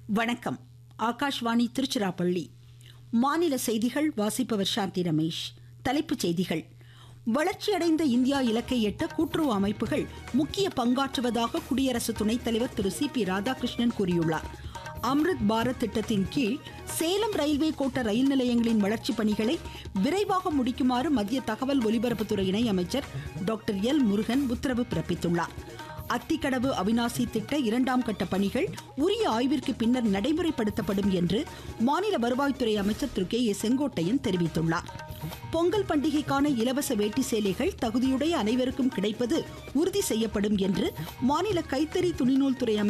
வணக்கம் ஆகாஷ்வாணி திருச்சிராப்பள்ளி மாநில செய்திகள் வாசிப்பவர் சாந்தி ரமேஷ் தலைப்புச் செய்திகள் வளர்ச்சியடைந்த இந்தியா இலக்கை எட்ட கூட்டுறவு அமைப்புகள் முக்கிய பங்காற்றுவதாக குடியரசு துணைத் தலைவர் திரு சி பி ராதாகிருஷ்ணன் கூறியுள்ளார் அம்ருத் பாரத் திட்டத்தின் கீழ் சேலம் ரயில்வே கோட்ட ரயில் நிலையங்களின் வளர்ச்சிப் பணிகளை விரைவாக முடிக்குமாறு மத்திய தகவல் ஒலிபரப்புத்துறை இணையமைச்சர் டாக்டர் எல் முருகன் உத்தரவு பிறப்பித்துள்ளார் அத்திக்கடவு அவினாசி திட்ட இரண்டாம் கட்ட பணிகள் உரிய ஆய்விற்கு பின்னர் நடைமுறைப்படுத்தப்படும் என்று மாநில வருவாய்த்துறை அமைச்சர் திரு கே ஏ செங்கோட்டையன் தெரிவித்துள்ளார் பொங்கல் பண்டிகைக்கான இலவச வேட்டி சேலைகள் தகுதியுடைய அனைவருக்கும் கிடைப்பது உறுதி செய்யப்படும் என்று மாநில கைத்தறி துணிநூல் துறை அமைச்சர்